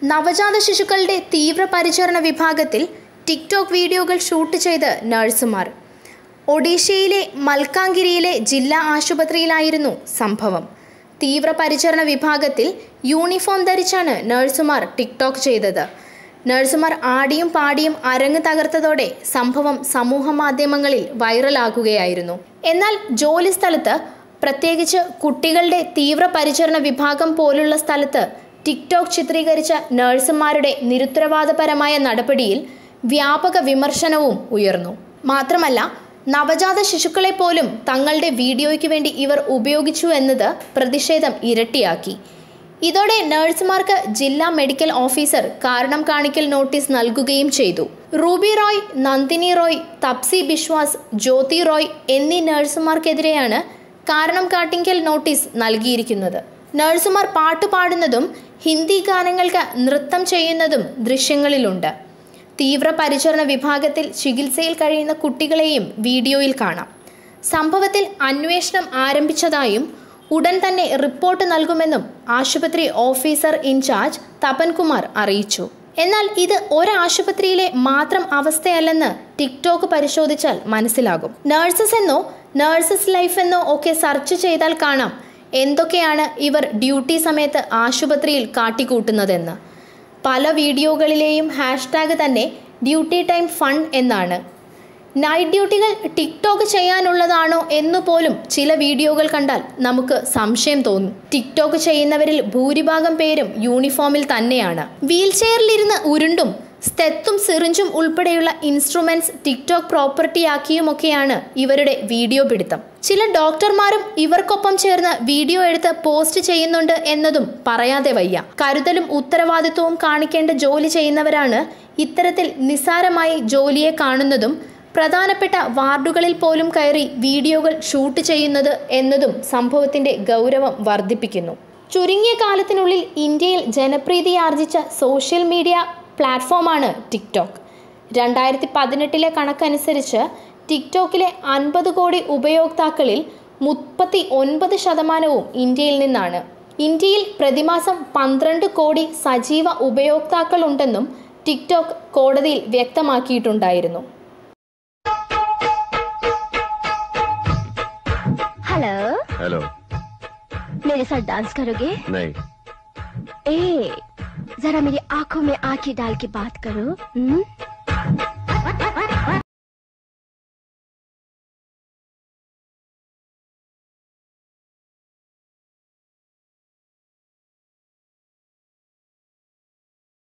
നവജാത ശിശുക്കളുടെ തീവ്രപരിചരണ വിഭാഗത്തിൽ ടിക്ടോക്ക് വീഡിയോകൾ ഷൂട്ട് ചെയ്ത് നഴ്സുമാർ ഒഡീഷയിലെ മൽക്കാങ്കിരിയിലെ ജില്ലാ ആശുപത്രിയിലായിരുന്നു സംഭവം തീവ്രപരിചരണ വിഭാഗത്തിൽ യൂണിഫോം ധരിച്ചാണ് നഴ്സുമാർ ടിക്ടോക്ക് ചെയ്തത് നഴ്സുമാർ ആടിയും പാടിയും അരങ്ങ് തകർത്തതോടെ സംഭവം സമൂഹ മാധ്യമങ്ങളിൽ വൈറലാകുകയായിരുന്നു എന്നാൽ ജോലി സ്ഥലത്ത് പ്രത്യേകിച്ച് കുട്ടികളുടെ തീവ്രപരിചരണ വിഭാഗം പോലുള്ള സ്ഥലത്ത് ടിക്ടോക്ക് ചിത്രീകരിച്ച നഴ്സുമാരുടെ നിരുത്തരവാദപരമായ നടപടിയിൽ വ്യാപക വിമർശനവും ഉയർന്നു മാത്രമല്ല നവജാത ശിശുക്കളെ പോലും തങ്ങളുടെ വീഡിയോയ്ക്ക് വേണ്ടി ഇവർ ഉപയോഗിച്ചു എന്നത് പ്രതിഷേധം ഇരട്ടിയാക്കി ഇതോടെ നഴ്സുമാർക്ക് ജില്ലാ മെഡിക്കൽ ഓഫീസർ കാരണം കാണിക്കൽ നോട്ടീസ് നൽകുകയും ചെയ്തു റൂബി റോയ് നന്ദിനി റോയ് തപ്സി ബിശ്വാസ് ജ്യോതി റോയ് എന്നീ നഴ്സുമാർക്കെതിരെയാണ് കാരണം കാട്ടിക്കൽ നോട്ടീസ് നൽകിയിരിക്കുന്നത് നഴ്സുമാർ പാട്ട് പാടുന്നതും ഹിന്ദി ഗാനങ്ങൾക്ക് നൃത്തം ചെയ്യുന്നതും ദൃശ്യങ്ങളിലുണ്ട് തീവ്രപരിചരണ വിഭാഗത്തിൽ ചികിത്സയിൽ കഴിയുന്ന കുട്ടികളെയും വീഡിയോയിൽ കാണാം സംഭവത്തിൽ അന്വേഷണം ആരംഭിച്ചതായും ഉടൻ തന്നെ റിപ്പോർട്ട് നൽകുമെന്നും ആശുപത്രി ഓഫീസർ ഇൻചാർജ് തപൻകുമാർ അറിയിച്ചു എന്നാൽ ഇത് ഒരാശുപത്രിയിലെ മാത്രം അവസ്ഥയല്ലെന്ന് ടിക്ടോക്ക് പരിശോധിച്ചാൽ മനസ്സിലാകും നഴ്സസ് എന്നോ നഴ്സസ് ലൈഫ് എന്നോ ഒക്കെ സെർച്ച് ചെയ്താൽ കാണാം എന്തൊക്കെയാണ് ഇവർ ഡ്യൂട്ടി സമയത്ത് ആശുപത്രിയിൽ കാട്ടിക്കൂട്ടുന്നതെന്ന് പല വീഡിയോകളിലെയും ഹാഷ്ടാഗ് തന്നെ ഡ്യൂട്ടി ടൈം ഫൺ എന്നാണ് നൈറ്റ് ഡ്യൂട്ടികൾ ടിക്ടോക്ക് ചെയ്യാനുള്ളതാണോ എന്നു പോലും ചില വീഡിയോകൾ കണ്ടാൽ നമുക്ക് സംശയം തോന്നും ടിക്ടോക്ക് ചെയ്യുന്നവരിൽ ഭൂരിഭാഗം പേരും യൂണിഫോമിൽ തന്നെയാണ് വീൽ ചെയറിലിരുന്ന് ഉരുണ്ടും സ്തെത്തും സിറിഞ്ചും ഉൾപ്പെടെയുള്ള ഇൻസ്ട്രുമെന്റ്സ് ടിക്ടോക്ക് പ്രോപ്പർട്ടിയാക്കിയുമൊക്കെയാണ് ഇവരുടെ വീഡിയോ പിടുത്തം ചില ഡോക്ടർമാരും ഇവർക്കൊപ്പം ചേർന്ന് വീഡിയോ എടുത്ത് പോസ്റ്റ് ചെയ്യുന്നുണ്ട് എന്നതും പറയാതെ വയ്യ കരുതലും ഉത്തരവാദിത്വവും കാണിക്കേണ്ട ജോലി ചെയ്യുന്നവരാണ് ഇത്തരത്തിൽ നിസ്സാരമായി ജോലിയെ കാണുന്നതും പ്രധാനപ്പെട്ട വാർഡുകളിൽ പോലും കയറി വീഡിയോകൾ ഷൂട്ട് ചെയ്യുന്നത് എന്നതും സംഭവത്തിന്റെ ഗൗരവം വർദ്ധിപ്പിക്കുന്നു ചുരുങ്ങിയ കാലത്തിനുള്ളിൽ ഇന്ത്യയിൽ ജനപ്രീതി ആർജിച്ച സോഷ്യൽ മീഡിയ പ്ലാറ്റ്ഫോമാണ് ടിക്ടോക്ക് രണ്ടായിരത്തി പതിനെട്ടിലെ കണക്കനുസരിച്ച് ടിക്ടോക്കിലെ അൻപത് കോടി ഉപയോക്താക്കളിൽ മുപ്പത്തി ഒൻപത് ശതമാനവും ഇന്ത്യയിൽ നിന്നാണ് ഇന്ത്യയിൽ പ്രതിമാസം പന്ത്രണ്ട് കോടി സജീവ ഉപയോക്താക്കളുണ്ടെന്നും ടിക്ടോക്ക് കോടതിയിൽ വ്യക്തമാക്കിയിട്ടുണ്ടായിരുന്നു हेलो हेलो मेरे साथ डांस करोगे नहीं ए जरा मेरी आंखों में आंखें डाल के बात करो हम्म?